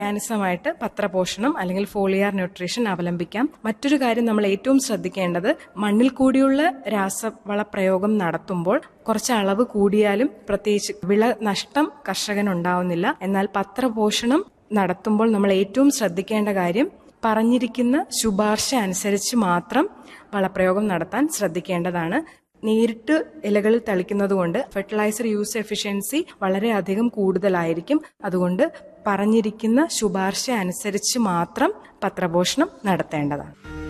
മെക്കാനിസമായിട്ട് പത്രപോഷണം അല്ലെങ്കിൽ foliar nutrition അവലംബിക്കാം മറ്റൊരു കാര്യം നമ്മൾ ഏറ്റവും ശ്രദ്ധിക്കേണ്ടത് മണ്ണിൽ കൂടിയുള്ള രാസവള പ്രയോഗം നടത്തുമ്പോൾ കുറച്ച് അളവ് കൂടിയാലും പ്രത്യേകിച്ച് വിള നഷ്ടം കർഷകനുണ്ടാവുന്നില്ല എന്നാൽ പത്രപോഷണം നടത്തുമ്പോൾ നമ്മൾ ഏറ്റവും ശ്രദ്ധിക്കേണ്ട കാര്യം പറഞ്ഞിരിക്കുന്ന ശുപാർശ അനുസരിച്ച് മാത്രം വളപ്രയോഗം നടത്താൻ ശ്രദ്ധിക്കേണ്ടതാണ് നേരിട്ട് ഇലകളിൽ തളിക്കുന്നത് കൊണ്ട് ഫെർട്ടിലൈസർ യൂസ് എഫിഷ്യൻസി വളരെയധികം കൂടുതലായിരിക്കും അതുകൊണ്ട് പറഞ്ഞിരിക്കുന്ന ശുപാർശ അനുസരിച്ച് മാത്രം പത്രപോഷണം നടത്തേണ്ടതാണ്